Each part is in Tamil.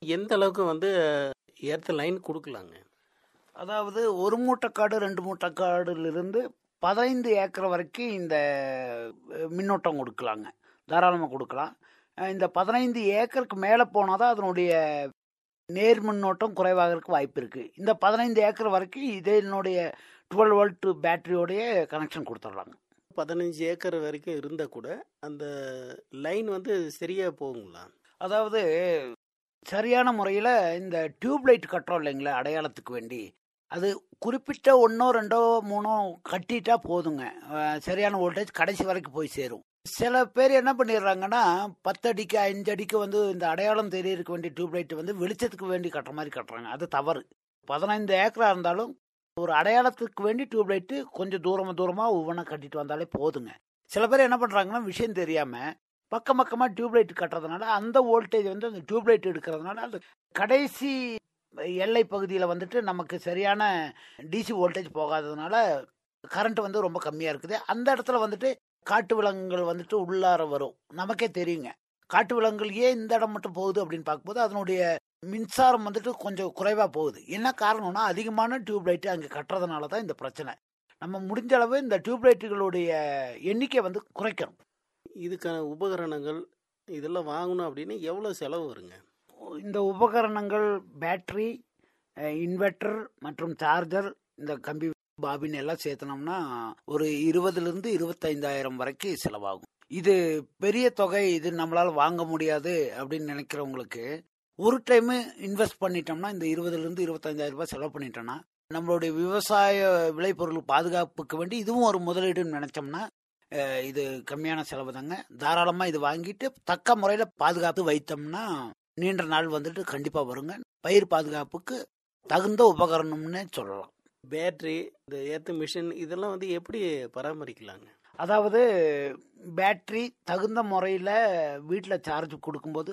எந்த அளவுக்கு வந்து எர்த் லைன் கொடுக்கலாங்க அதாவது ஒரு மூட்டைக்காடு ரெண்டு மூட்டைக்காடுலேருந்து பதினைந்து ஏக்கர் வரைக்கும் இந்த அஹ், மின்னோட்டம் கொடுக்கலாங்க தாராளமாக கொடுக்கலாம் அஹ், இந்த பதினைந்து ஏக்கருக்கு மேலே போனால் தான் அதனுடைய நேர் மின்னோட்டம் குறைவாகிறதுக்கு வாய்ப்பு இருக்குது இந்த பதினைந்து ஏக்கர் வரைக்கும் இதனுடைய டுவெல் வோல்ட் பேட்டரியோடைய கனெக்ஷன் கொடுத்துட்றாங்க பதினஞ்சு ஏக்கர் வரைக்கும் இருந்தால் கூட அந்த லைன் வந்து சரியாக போகுங்களா அதாவது சரியான முறையில் இந்த டியூப் லைட் கட்டுறோம் இல்லைங்களா அடையாளத்துக்கு வேண்டி அது குறிப்பிட்ட ஒன்றோ ரெண்டோ மூணோ கட்டிட்டா போதுங்க அஹ் சரியான வோல்டேஜ் கடைசி வரைக்கும் போய் சேரும் சில பேர் என்ன பண்ணிடுறாங்கன்னா பத்து அடிக்கு அஞ்சு அடிக்கு வந்து இந்த அடையாளம் தெரியறதுக்கு வேண்டிய டியூப் லைட் வந்து வெளிச்சத்துக்கு வேண்டி கட்டுற மாதிரி கட்டுறாங்க அது தவறு பதினைந்து ஏக்கரா இருந்தாலும் ஒரு அடையாளத்துக்கு வேண்டி டியூப் லைட்டு கொஞ்சம் தூரமாக தூரமாக ஒவ்வொன்றா கட்டிட்டு வந்தாலே போதுங்க சில பேர் என்ன பண்ணுறாங்கன்னா விஷயம் தெரியாமல் பக்கம் பக்கமாக டியூப் லைட் கட்டுறதுனால அந்த வோல்டேஜ் வந்து அந்த டியூப் லைட் எடுக்கிறதுனால அந்த கடைசி எல்லை பகுதியில் வந்துட்டு நமக்கு சரியான டிசி வோல்டேஜ் போகாததுனால கரண்ட் வந்து ரொம்ப கம்மியாக இருக்குது அந்த இடத்துல வந்துட்டு காட்டு விலங்குகள் வந்துட்டு உள்ளார வரும் நமக்கே தெரியுங்க காட்டு விலங்குகள் ஏன் இந்த இடம் மட்டும் போகுது அப்படின்னு பார்க்கும்போது அதனுடைய மின்சாரம் வந்துட்டு கொஞ்சம் குறைவாக போகுது என்ன காரணம்னா அதிகமான டியூப் லைட்டு அங்கே கட்டுறதுனால தான் இந்த பிரச்சனை நம்ம முடிஞ்ச அளவு இந்த டியூப் லைட்டுகளுடைய எண்ணிக்கை வந்து குறைக்கணும் இதுக்கான உபகரணங்கள் இதெல்லாம் வாங்கணும் அப்படின்னு எவ்வளோ செலவு வருங்க இந்த உபகரணங்கள் பேட்டரி இன்வெர்டர் மற்றும் சார்ஜர் இந்த கம்பி பாபின் எல்லாம் சேர்த்தனோம்னா ஒரு இருபதுலேருந்து இருபத்தைந்தாயிரம் வரைக்கும் செலவாகும் இது பெரிய தொகை இது நம்மளால வாங்க முடியாது அப்படின்னு நினைக்கிறவங்களுக்கு ஒரு டைமு இன்வெஸ்ட் பண்ணிட்டோம்னா இந்த இருபதுலேருந்து இருபத்தஞ்சாயிரம் ரூபாய் செலவு பண்ணிட்டோம்னா நம்மளுடைய விவசாய விளைபொருள் பாதுகாப்புக்கு வேண்டி இதுவும் ஒரு முதலீடுன்னு நினைச்சோம்னா அஹ், இது கம்மியான செலவு தாங்க தாராளமாக இது வாங்கிட்டு தக்க முறையில் பாதுகாத்து வைத்தோம்னா நீண்ட நாள் வந்துட்டு கண்டிப்பாக வருங்க பயிர் பாதுகாப்புக்கு தகுந்த உபகரணம்னு சொல்லலாம் பேட்டரி இந்த ஏர்த் மிஷின் இதெல்லாம் வந்து எப்படி பராமரிக்கலாங்க அதாவது பேட்டரி தகுந்த முறையில் வீட்டில் சார்ஜ் கொடுக்கும்போது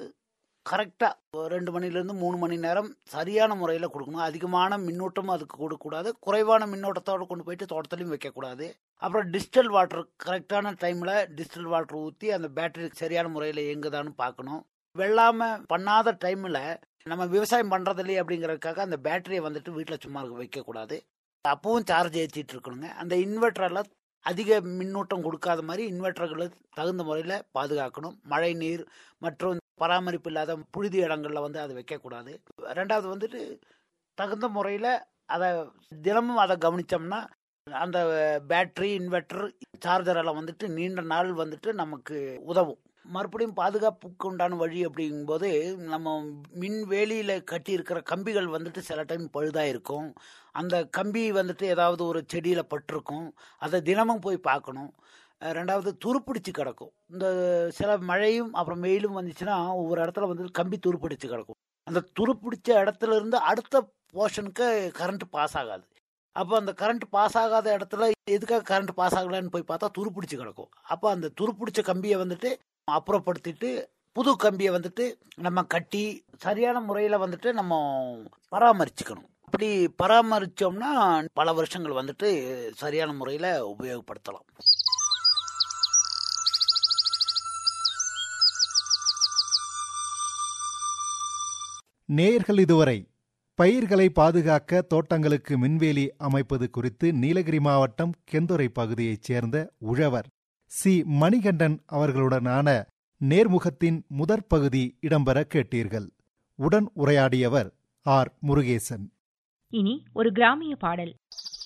கரெக்டாக ரெண்டு மணிலேருந்து மூணு மணி நேரம் சரியான முறையில் கொடுக்கணும் அதிகமான மின்னோட்டமும் அதுக்கு கொடுக்கக்கூடாது குறைவான மின்னோட்டத்தோடு கொண்டு போயிட்டு தோட்டத்துலையும் வைக்கக்கூடாது அப்புறம் டிஜிட்டல் வாட்டர் கரெக்டான டைமில் டிஜிட்டல் வாட்டர் ஊற்றி அந்த பேட்டரி சரியான முறையில் இயங்குதான்னு பார்க்கணும் வெள்ளாமல் பண்ணாத டைமில் நம்ம விவசாயம் பண்ணுறது இல்லையே அப்படிங்கறதுக்காக அந்த பேட்டரியை வந்துட்டு வீட்டில் சும்மா இருக்க வைக்கக்கூடாது அப்பவும் சார்ஜ் ஏற்றிட்டு இருக்கணுங்க அந்த இன்வெர்டரில் அதிக மின்னூட்டம் கொடுக்காத மாதிரி இன்வெர்டர்களை தகுந்த முறையில் பாதுகாக்கணும் மழை நீர் மற்றும் பராமரிப்பு இல்லாத புழுதி இடங்களில் வந்து அதை வைக்கக்கூடாது ரெண்டாவது வந்துட்டு தகுந்த முறையில் அதை தினமும் அதை கவனித்தோம்னா அந்த பேட்டரி இன்வெர்டர் சார்ஜர் எல்லாம் வந்துட்டு நீண்ட நாள் வந்துட்டு நமக்கு உதவும் மறுபடியும் பாதுகாப்புக்கு உண்டான வழி அப்படிங்கும்போது நம்ம மின் வேலியில் கட்டி இருக்கிற கம்பிகள் வந்துட்டு சில டைம் பழுதாக இருக்கும் அந்த கம்பி வந்துட்டு ஏதாவது ஒரு செடியில் பட்டிருக்கும் அதை தினமும் போய் பார்க்கணும் அஹ் ரெண்டாவது துருப்பிடிச்சு கிடக்கும் இந்த சில மழையும் அப்புறம் வெயிலும் வந்துச்சுன்னா ஒவ்வொரு இடத்துல வந்து கம்பி துருப்பிடிச்சு கிடக்கும் அந்த துருப்பிடிச்ச இடத்துல இருந்து அடுத்த போர்ஷனுக்கு கரண்ட் பாஸ் ஆகாது அப்போ அந்த கரண்ட் பாஸ் ஆகாத இடத்துல எதுக்காக கரண்ட் பாஸ் ஆகலைன்னு போய் பார்த்தா துருப்பிடிச்சு கிடக்கும் அப்போ அந்த துருப்பிடிச்ச கம்பியை வந்துட்டு அப்புறப்படுத்திட்டு புது கம்பியை வந்துட்டு நம்ம கட்டி சரியான முறையில் வந்துட்டு நம்ம பராமரிச்சுக்கணும் அப்படி பராமரிச்சோம்னா பல வருஷங்கள் வந்துட்டு சரியான முறையில் உபயோகப்படுத்தலாம் நேயர்கள் இதுவரை பயிர்களை பாதுகாக்க தோட்டங்களுக்கு மின்வேலி அமைப்பது குறித்து நீலகிரி மாவட்டம் கெந்துரை பகுதியைச் சேர்ந்த உழவர் சி மணிகண்டன் அவர்களுடனான நேர்முகத்தின் முதற் பகுதி இடம்பெற கேட்டீர்கள் உடன் உரையாடியவர் ஆர் முருகேசன் இனி ஒரு கிராமிய பாடல்